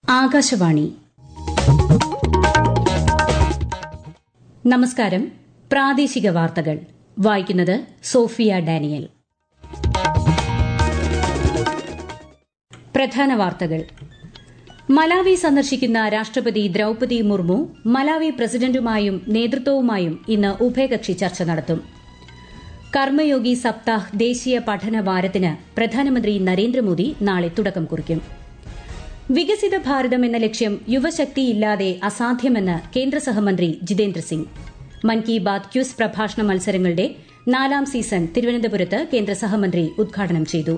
ആകാശവാണി നമസ്കാരം പ്രാദേശിക വാർത്തകൾ വായിക്കുന്നത് സോഫിയ ഡാനിയൽ പ്രധാന വാർത്തകൾ മലാവി സന്ദർശിക്കുന്ന രാഷ്ട്രപതി ദ്രൌപതി മുർമു മലാവി പ്രസിഡന്റുമായും നേതൃത്വവുമായും ഇന്ന് ഉഭയകക്ഷി ചർച്ച നടത്തും കർമ്മയോഗി സപ്താഹ് ദേശീയ പഠന വാരത്തിന് പ്രധാനമന്ത്രി നരേന്ദ്രമോദി നാളെ തുടക്കം കുറിക്കും വികസിത ഭാരതം എന്ന ലക്ഷ്യം യുവശക്തിയില്ലാതെ അസാധ്യമെന്ന് കേന്ദ്ര സഹമന്ത്രി ജിതേന്ദ്ര സിംഗ് മൻ കി ബാത് ക്യൂസ് പ്രഭാഷണ മത്സരങ്ങളുടെ നാലാം സീസൺ തിരുവനന്തപുരത്ത് കേന്ദ്ര സഹമന്ത്രി ഉദ്ഘാടനം ചെയ്തു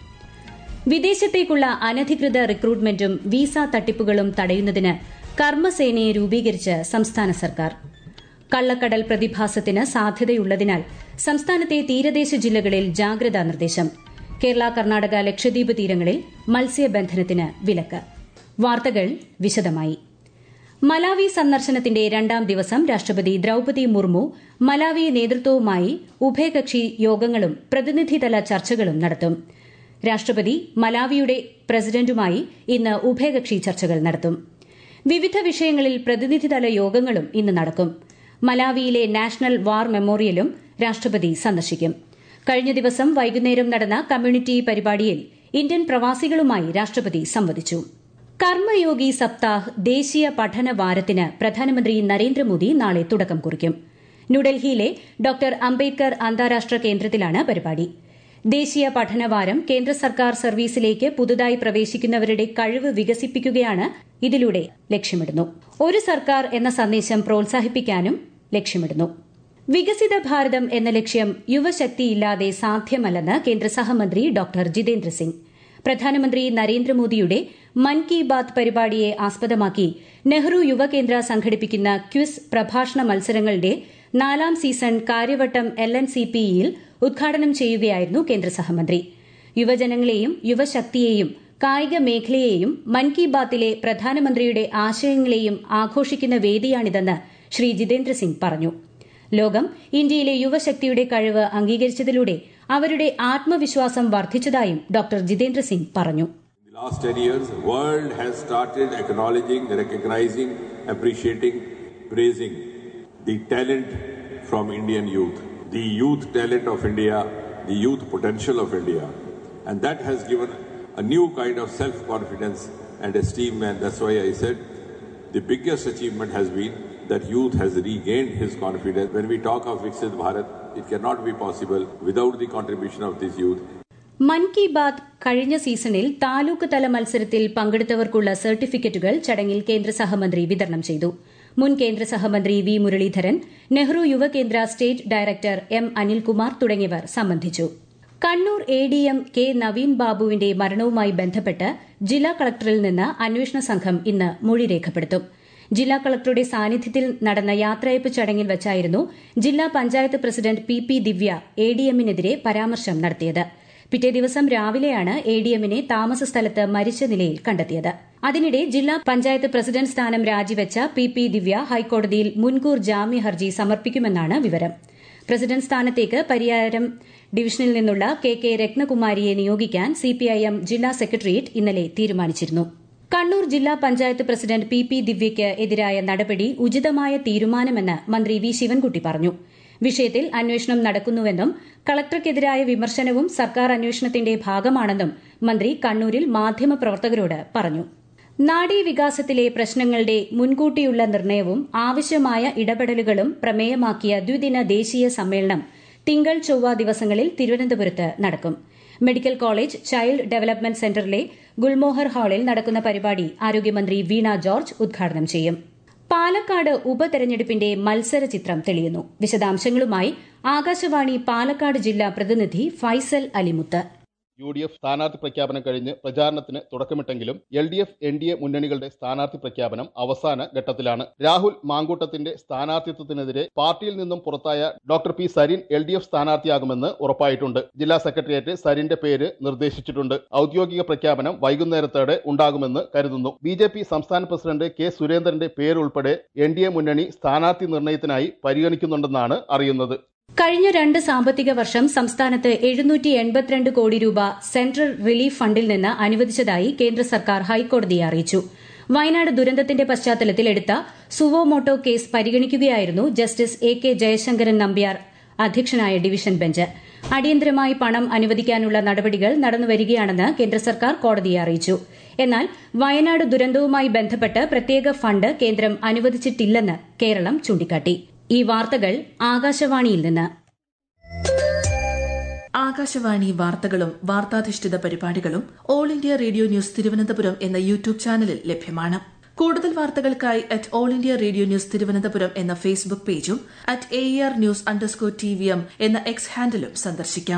വിദേശത്തേക്കുള്ള അനധികൃത റിക്രൂട്ട്മെന്റും വിസ തട്ടിപ്പുകളും തടയുന്നതിന് കർമ്മസേനയെ രൂപീകരിച്ച് സംസ്ഥാന സർക്കാർ കള്ളക്കടൽ പ്രതിഭാസത്തിന് സാധ്യതയുള്ളതിനാൽ സംസ്ഥാനത്തെ തീരദേശ ജില്ലകളിൽ ജാഗ്രതാ നിർദ്ദേശം കേരള കർണാടക ലക്ഷദ്വീപ് തീരങ്ങളിൽ മത്സ്യബന്ധനത്തിന് വിലക്ക് വാർത്തകൾ വിശദമായി മലാവി സന്ദർശനത്തിന്റെ രണ്ടാം ദിവസം രാഷ്ട്രപതി ദ്രൌപതി മുർമു മലാവി നേതൃത്വവുമായി ഉഭയകക്ഷി യോഗങ്ങളും പ്രതിനിധിതല ചർച്ചകളും നടത്തും രാഷ്ട്രപതി മലാവിയുടെ പ്രസിഡന്റുമായി ഇന്ന് ഉഭയകക്ഷി ചർച്ചകൾ നടത്തും വിവിധ വിഷയങ്ങളിൽ പ്രതിനിധിതല യോഗങ്ങളും ഇന്ന് നടക്കും മലാവിയിലെ നാഷണൽ വാർ മെമ്മോറിയലും രാഷ്ട്രപതി സന്ദർശിക്കും കഴിഞ്ഞ ദിവസം വൈകുന്നേരം നടന്ന കമ്മ്യൂണിറ്റി പരിപാടിയിൽ ഇന്ത്യൻ പ്രവാസികളുമായി രാഷ്ട്രപതി സംവദിച്ചു കർമ്മയോഗി സപ്താഹ് ദേശീയ പഠന വാരത്തിന് പ്രധാനമന്ത്രി നരേന്ദ്രമോദി നാളെ തുടക്കം കുറിക്കും ന്യൂഡൽഹിയിലെ ഡോക്ടർ അംബേദ്കർ അന്താരാഷ്ട്ര കേന്ദ്രത്തിലാണ് പരിപാടി ദേശീയ പഠനവാരം കേന്ദ്ര സർക്കാർ സർവീസിലേക്ക് പുതുതായി പ്രവേശിക്കുന്നവരുടെ കഴിവ് വികസിപ്പിക്കുകയാണ് ഇതിലൂടെ ലക്ഷ്യമിടുന്നു ഒരു സർക്കാർ എന്ന സന്ദേശം പ്രോത്സാഹിപ്പിക്കാനും ലക്ഷ്യമിടുന്നു വികസിത ഭാരതം എന്ന ലക്ഷ്യം യുവശക്തിയില്ലാതെ സാധ്യമല്ലെന്ന് കേന്ദ്ര സഹമന്ത്രി ഡോക്ടർ ജിതേന്ദ്ര സിംഗ് പ്രധാനമന്ത്രി നരേന്ദ്രമോദിയുടെ മൻ കി ബാത് പരിപാടിയെ ആസ്പദമാക്കി നെഹ്റു യുവകേന്ദ്ര സംഘടിപ്പിക്കുന്ന ക്വിസ് പ്രഭാഷണ മത്സരങ്ങളുടെ നാലാം season Karyavattom L N C പിയിൽ ഉദ്ഘാടനം ചെയ്യുകയായിരുന്നു കേന്ദ്ര സഹമന്ത്രി യുവജനങ്ങളെയും യുവശക്തിയെയും കായിക മേഖലയെയും മൻ കി ബാത്തിലെ പ്രധാനമന്ത്രിയുടെ ആശയങ്ങളെയും ആഘോഷിക്കുന്ന വേദിയാണിതെന്ന് ശ്രീ ജിതേന്ദ്ര സിംഗ് പറഞ്ഞു ലോകം ഇന്ത്യയിലെ യുവശക്തിയുടെ കഴിവ് അംഗീകരിച്ചതിലൂടെ അവരുടെ ആത്മവിശ്വാസം വർദ്ധിച്ചതായും ഡോക്ടർ ജിതേന്ദ്ര സിംഗ് പറഞ്ഞു In the last 10 years, the world has started acknowledging, recognizing, appreciating, praising the talent from Indian youth, the youth talent of India, the youth potential of India. And that has given a new kind of self-confidence and esteem and that's why I said the biggest achievement has been that youth has regained his confidence. When we talk of Viksit Bharat, it cannot be possible without the contribution of this youth. മൻ കി ബാത് കഴിഞ്ഞ സീസണിൽ താലൂക്ക് തല മത്സരത്തിൽ പങ്കെടുത്തവർക്കുള്ള സർട്ടിഫിക്കറ്റുകൾ ചടങ്ങിൽ കേന്ദ്ര സഹമന്ത്രി വിതരണം ചെയ്തു മുൻ കേന്ദ്ര സഹമന്ത്രി വി മുരളീധരൻ നെഹ്റു യുവകേന്ദ്ര സ്റ്റേറ്റ് ഡയറക്ടർ എം അനിൽകുമാർ തുടങ്ങിയവർ സംബന്ധിച്ചു Kannur A D M K Naveen ബാബുവിന്റെ മരണവുമായി ബന്ധപ്പെട്ട് ജില്ലാ കളക്ടറിൽ നിന്ന് അന്വേഷണ സംഘം ഇന്ന് മൊഴി രേഖപ്പെടുത്തും ജില്ലാ കളക്ടറുടെ സാന്നിധ്യത്തിൽ നടന്ന യാത്രയപ്പ് ചടങ്ങിൽ വച്ചായിരുന്നു ജില്ലാ panchayat president P P Divya A D എമ്മിനെതിരെ പരാമർശം നടത്തിയത് പിറ്റേ ദിവസം രാവിലെയാണ് എ ഡി എമ്മിനെ താമസ സ്ഥലത്ത് മരിച്ച നിലയിൽ കണ്ടെത്തിയത് അതിനിടെ ജില്ലാ പഞ്ചായത്ത് പ്രസിഡന്റ് സ്ഥാനം രാജിവെച്ച പി പി ദിവ്യ ഹൈക്കോടതിയിൽ മുൻകൂർ ജാമ്യ ഹർജി സമർപ്പിക്കുമെന്നാണ് വിവരം പ്രസിഡന്റ് സ്ഥാനത്തേക്ക് പരിയാരം ഡിവിഷനിൽ നിന്നുള്ള കെ കെ രത്നകുമാരിയെ നിയോഗിക്കാൻ സിപിഐഎം ജില്ലാ സെക്രട്ടേറിയറ്റ് ഇന്നലെ തീരുമാനിച്ചിരുന്നു കണ്ണൂർ ജില്ലാ പഞ്ചായത്ത് പ്രസിഡന്റ് പി പി ദിവ്യയ്ക്ക് എതിരായ നടപടി ഉചിതമായ തീരുമാനമെന്ന് മന്ത്രി വി ശിവൻകുട്ടി പറഞ്ഞു വിഷയത്തിൽ അന്വേഷണം നടക്കുന്നുവെന്നും കളക്ടർക്കെതിരായ വിമർശനവും സർക്കാർ അന്വേഷണത്തിന്റെ ഭാഗമാണെന്നും മന്ത്രി കണ്ണൂരിൽ മാധ്യമപ്രവർത്തകരോട് പറഞ്ഞു നാഡീവികാസത്തിലെ പ്രശ്നങ്ങളുടെ മുൻകൂട്ടിയുള്ള നിർണയവും ആവശ്യമായ ഇടപെടലുകളും പ്രമേയമാക്കിയ ദ്വിദിന ദേശീയ സമ്മേളനം തിങ്കൾ ചൊവ്വ ദിവസങ്ങളിൽ തിരുവനന്തപുരത്ത് നടക്കും മെഡിക്കൽ കോളേജ് ചൈൽഡ് ഡെവലപ്മെന്റ് സെന്ററിലെ ഗുൽമോഹർ ഹാളിൽ നടക്കുന്ന പരിപാടി ആരോഗ്യമന്ത്രി വീണ ജോർജ് ഉദ്ഘാടനം ചെയ്യും പാലക്കാട് ഉപതെരഞ്ഞെടുപ്പിന്റെ മത്സര ചിത്രം തെളിയുന്നു വിശദാംശങ്ങളുമായി ആകാശവാണി പാലക്കാട് ജില്ലാ പ്രതിനിധി Faisal Alimuth U D F സ്ഥാനാർത്ഥി പ്രഖ്യാപനം കഴിഞ്ഞ് പ്രചാരണത്തിന് തുടക്കമിട്ടെങ്കിലും L D F N D A മുന്നണികളുടെ സ്ഥാനാർത്ഥി പ്രഖ്യാപനം അവസാന ഘട്ടത്തിലാണ് രാഹുൽ മാങ്കൂട്ടത്തിന്റെ സ്ഥാനാർത്ഥിത്വത്തിനെതിരെ പാർട്ടിയിൽ നിന്നും പുറത്തായ doctor P Sarin L D F സ്ഥാനാർത്ഥിയാകുമെന്ന് ഉറപ്പായിട്ടുണ്ട് ജില്ലാ സെക്രട്ടേറിയറ്റ് സരിന്റെ പേര് നിർദ്ദേശിച്ചിട്ടുണ്ട് ഔദ്യോഗിക പ്രഖ്യാപനം വൈകുന്നേരത്തോടെ ഉണ്ടാകുമെന്ന് കരുതുന്നു ബി ജെ പി സംസ്ഥാന പ്രസിഡന്റ് കെ സുരേന്ദ്രന്റെ പേരുൾപ്പെടെ എൻ ഡി എ മുന്നണി സ്ഥാനാർത്ഥി നിർണയത്തിനായി പരിഗണിക്കുന്നുണ്ടെന്നാണ് അറിയുന്നത് കഴിഞ്ഞ രണ്ട് സാമ്പത്തിക വർഷം സംസ്ഥാനത്ത് എഴുന്നൂറ്റി എൺപത്തിരണ്ട് കോടി രൂപ സെൻട്രൽ റിലീഫ് ഫണ്ടിൽ നിന്ന് അനുവദിച്ചതായി കേന്ദ്ര സർക്കാർ ഹൈക്കോടതിയെ അറിയിച്ചു വയനാട് ദുരന്തത്തിന്റെ പശ്ചാത്തലത്തിൽ എടുത്ത സുവോമോട്ടോ കേസ് പരിഗണിക്കുകയായിരുന്നു justice A K Jayasankaran Nambiar അധ്യക്ഷനായ ഡിവിഷൻ ബെഞ്ച് അടിയന്തരമായി പണം അനുവദിക്കാനുള്ള നടപടികൾ നടന്നുവരികയാണെന്ന് കേന്ദ്ര സർക്കാർ കോടതിയെ അറിയിച്ചു എന്നാൽ വയനാട് ദുരന്തവുമായി ബന്ധപ്പെട്ട് പ്രത്യേക ഫണ്ട് കേന്ദ്രം അനുവദിച്ചിട്ടില്ലെന്ന് കേരളം ചൂണ്ടിക്കാട്ടി ഈ വാർത്തകൾ ആകാശവാണിയിൽ നിന്ന് ആകാശവാണി വാർത്തകളും വാർത്താധിഷ്ഠിത പരിപാടികളും all India radio news Thiruvananthapuram എന്ന യൂട്യൂബ് ചാനലിൽ ലഭ്യമാണ് കൂടുതൽ വാർത്തകൾക്കായി at all India radio news Thiruvananthapuram എന്ന ഫേസ്ബുക്ക് പേജും at A R news underscore T V M എന്ന എക്സ് ഹാൻഡിലും സന്ദർശിക്കാം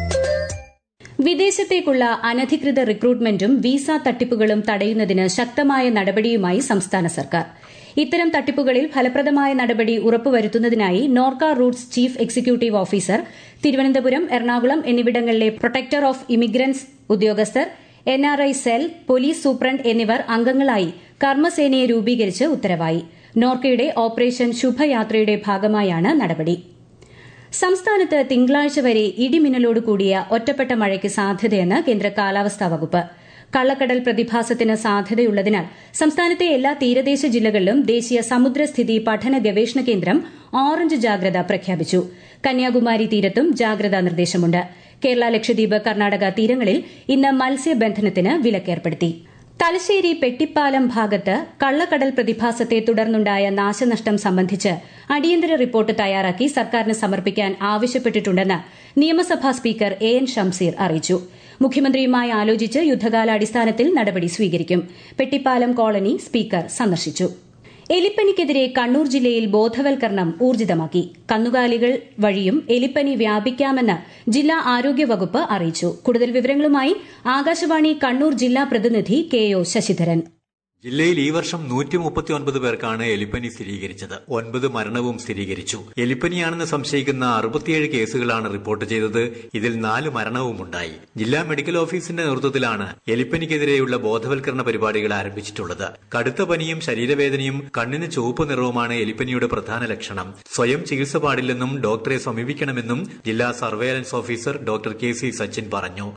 വിദേശത്തേക്കുള്ള അനധികൃത റിക്രൂട്ട്മെന്റും വിസ തട്ടിപ്പുകളും തടയുന്നതിന് ശക്തമായ നടപടിയുമായി സംസ്ഥാന സർക്കാർ ഇത്തരം തട്ടിപ്പുകളിൽ ഫലപ്രദമായ നടപടി ഉറപ്പുവരുത്തുന്നതിനായി NORKA Roots chief executive officer Thiruvananthapuram Ernakulam എന്നിവിടങ്ങളിലെ പ്രൊട്ടക്ടർ ഓഫ് ഇമിഗ്രൻസ് ഉദ്യോഗസ്ഥർ N R I cell police superintendent എന്നിവർ അംഗങ്ങളായി കർമ്മസേനയെ രൂപീകരിച്ച് ഉത്തരവായി നോർക്കയുടെ ഓപ്പറേഷൻ ശുഭയാത്രയുടെ ഭാഗമായാണ് നടപടി സംസ്ഥാനത്ത് തിങ്കളാഴ്ച വരെ ഇടിമിന്നലോട് കൂടിയ ഒറ്റപ്പെട്ട മഴയ്ക്ക് സാധ്യതയെന്ന് കേന്ദ്ര കാലാവസ്ഥാ വകുപ്പ് കള്ളക്കടൽ പ്രതിഭാസത്തിന് സാധ്യതയുള്ളതിനാൽ സംസ്ഥാനത്തെ എല്ലാ തീരദേശ ജില്ലകളിലും ദേശീയ സമുദ്രസ്ഥിതി പഠന ഗവേഷണ കേന്ദ്രം ഓറഞ്ച് ജാഗ്രത പ്രഖ്യാപിച്ചു കന്യാകുമാരി തീരത്തും ജാഗ്രതാ നിർദ്ദേശമുണ്ട് കേരള ലക്ഷദ്വീപ് കർണാടക തീരങ്ങളിൽ ഇന്ന് മത്സ്യബന്ധനത്തിന് വിലക്കേർപ്പെടുത്തി തലശ്ശേരി പെട്ടിപ്പാലം ഭാഗത്ത് കള്ളക്കടൽ പ്രതിഭാസത്തെ തുടർന്നുണ്ടായ നാശനഷ്ടം സംബന്ധിച്ച് അടിയന്തര റിപ്പോർട്ട് തയ്യാറാക്കി സർക്കാരിന് സമർപ്പിക്കാൻ ആവശ്യപ്പെട്ടിട്ടുണ്ടെന്ന് നിയമസഭാ സ്പീക്കർ എ എൻ ഷംസീർ അറിയിച്ചു മുഖ്യമന്ത്രിയുമായി ആലോചിച്ച് യുദ്ധകാലാടിസ്ഥാനത്തിൽ നടപടി സ്വീകരിക്കും പെട്ടിപ്പാലം കോളനി സ്പീക്കർ സന്ദർശിച്ചു എലിപ്പനിക്കെതിരെ കണ്ണൂർ ജില്ലയിൽ ബോധവൽക്കരണം ഊർജിതമാക്കി കന്നുകാലികൾ വഴിയും എലിപ്പനി വ്യാപിക്കാമെന്ന് ജില്ലാ ആരോഗ്യവകുപ്പ് അറിയിച്ചു കൂടുതൽ വിവരങ്ങളുമായി ആകാശവാണി കണ്ണൂർ ജില്ലാ പ്രതിനിധി കെ ഒ ശശിധരൻ ജില്ലയിൽ ഈ വർഷം നൂറ്റി മുപ്പത്തി ഒൻപത് പേർക്കാണ് എലിപ്പനി സ്ഥിരീകരിച്ചത് ഒൻപത് മരണവും സ്ഥിരീകരിച്ചു എലിപ്പനിയാണെന്ന് സംശയിക്കുന്ന അറുപത്തിയേഴ് കേസുകളാണ് റിപ്പോർട്ട് ചെയ്തത് ഇതിൽ നാല് മരണവുമുണ്ടായി ജില്ലാ മെഡിക്കൽ ഓഫീസിന്റെ നേതൃത്വത്തിലാണ് എലിപ്പനിക്കെതിരെയുള്ള ബോധവൽക്കരണ പരിപാടികൾ ആരംഭിച്ചിട്ടുള്ളത് കടുത്ത പനിയും ശരീരവേദനയും കണ്ണിന് ചുവപ്പ് നിറവുമാണ് എലിപ്പനിയുടെ പ്രധാന ലക്ഷണം സ്വയം ചികിത്സ പാടില്ലെന്നും ഡോക്ടറെ സമീപിക്കണമെന്നും ജില്ലാ surveillance officer doctor K C Sachin പറഞ്ഞു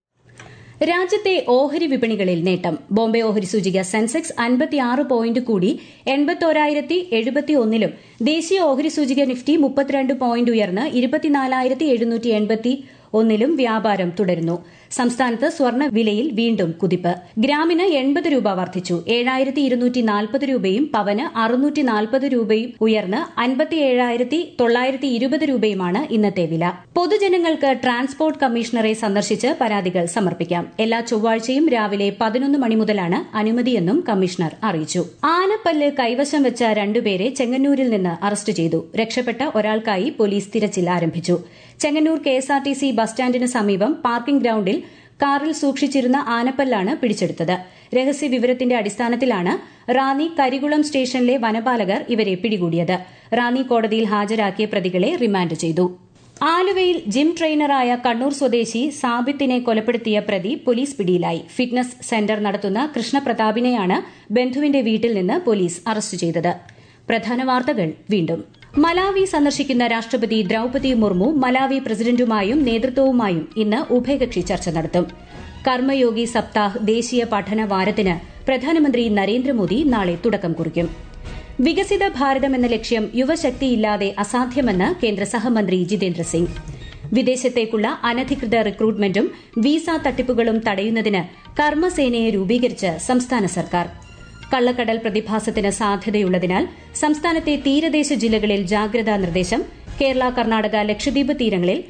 രാജ്യത്തെ ഓഹരി വിപണികളിൽ നേട്ടം ബോംബെ ഓഹരി സൂചിക സെൻസെക്സ് അൻപത്തിയാറ് പോയിന്റ് കൂടി എൺപത്തോരായിരത്തി എഴുപത്തിയൊന്നിലും ദേശീയ ഓഹരി സൂചിക നിഫ്റ്റി മുപ്പത്തിരണ്ട് പോയിന്റ് ഉയർന്ന് ഇരുപത്തിനാലായിരത്തി എഴുന്നൂറ്റി എൺപത്തി ഒന്നിലും വ്യാപാരം തുടരുന്നു സംസ്ഥാനത്ത് സ്വർണ്ണ വിലയിൽ വീണ്ടും കുതിപ്പ് ഗ്രാമിന് എൺപത് രൂപ വർദ്ധിച്ചു ഏഴായിരത്തി ഇരുന്നൂറ്റി നാൽപ്പത് രൂപയും പവന് അറുന്നൂറ്റി നാൽപ്പത് രൂപയും ഉയർന്ന് അൻപത്തിയേഴായിരത്തി തൊള്ളായിരത്തി ഇരുപത് രൂപയുമാണ് ഇന്നത്തെ വില പൊതുജനങ്ങൾക്ക് ട്രാൻസ്പോർട്ട് കമ്മീഷണറെ സന്ദർശിച്ച് പരാതികൾ സമർപ്പിക്കാം എല്ലാ ചൊവ്വാഴ്ചയും രാവിലെ പതിനൊന്ന് മണി മുതലാണ് അനുമതിയെന്നും കമ്മീഷണർ അറിയിച്ചു ആനപ്പല്ല് കൈവശം വെച്ച രണ്ടുപേരെ ചെങ്ങന്നൂരിൽ നിന്ന് അറസ്റ്റ് ചെയ്തു രക്ഷപ്പെട്ട ഒരാൾക്കായി പോലീസ് തിരച്ചിൽ ആരംഭിച്ചു ചെങ്ങന്നൂർ കെഎസ്ആർടിസി ബസ് സ്റ്റാൻഡിന് സമീപം പാർക്കിംഗ് ഗ്രൌണ്ടിൽ കാറിൽ സൂക്ഷിച്ചിരുന്ന ആനപ്പല്ലാണ് പിടിച്ചെടുത്തത് രഹസ്യ വിവരത്തിന്റെ അടിസ്ഥാനത്തിലാണ് റാന്നി കരികുളം സ്റ്റേഷനിലെ വനപാലകർ ഇവരെ പിടികൂടിയത് റാന്നി കോടതിയിൽ ഹാജരാക്കിയ പ്രതികളെ റിമാൻഡ് ചെയ്തു ആലുവയിൽ ജിം ട്രെയിനറായ കണ്ണൂർ സ്വദേശി സാബിത്തിനെ കൊലപ്പെടുത്തിയ പ്രതി പോലീസ് പിടിയിലായി ഫിറ്റ്നസ് സെന്റർ നടത്തുന്ന കൃഷ്ണപ്രതാപിനെയാണ് ബന്ധുവിന്റെ വീട്ടിൽ നിന്ന് പോലീസ് അറസ്റ്റ് ചെയ്തത് പ്രധാന വാർത്തകൾ വീണ്ടും മലാവി സന്ദർശിക്കുന്ന രാഷ്ട്രപതി ദ്രൌപതി മുർമു മലാവി പ്രസിഡന്റുമായും നേതൃത്വവുമായും ഇന്ന് ഉഭയകക്ഷി ചർച്ച നടത്തും കർമ്മയോഗി സപ്താഹ് ദേശീയ പഠന വാരത്തിന് പ്രധാനമന്ത്രി നരേന്ദ്രമോദി നാളെ തുടക്കം കുറിക്കും വികസിത ഭാരതം എന്ന ലക്ഷ്യം യുവശക്തിയില്ലാതെ അസാധ്യമെന്ന് കേന്ദ്ര സഹമന്ത്രി ജിതേന്ദ്ര സിംഗ് വിദേശത്തേക്കുള്ള അനധികൃത റിക്രൂട്ട്മെന്റും വിസ തട്ടിപ്പുകളും തടയുന്നതിന് കർമ്മസേനയെ രൂപീകരിച്ച് സംസ്ഥാന സർക്കാർ കള്ളക്കടൽ പ്രതിഭാസത്തിന് സാധ്യതയുള്ളതിനാൽ സംസ്ഥാനത്തെ തീരദേശ ജില്ലകളിൽ ജാഗ്രതാ നിർദ്ദേശം കേരള കർണാടക ലക്ഷദ്വീപ് തീരങ്ങളിൽ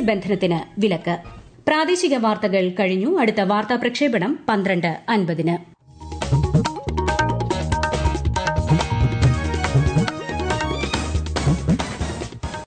മത്സ്യബന്ധനത്തിന് വിലക്ക് പ്രാദേശിക വാർത്തകൾ കഴിഞ്ഞു അടുത്ത വാർത്താ പ്രക്ഷേപണം പന്ത്രണ്ട് അൻപതിന്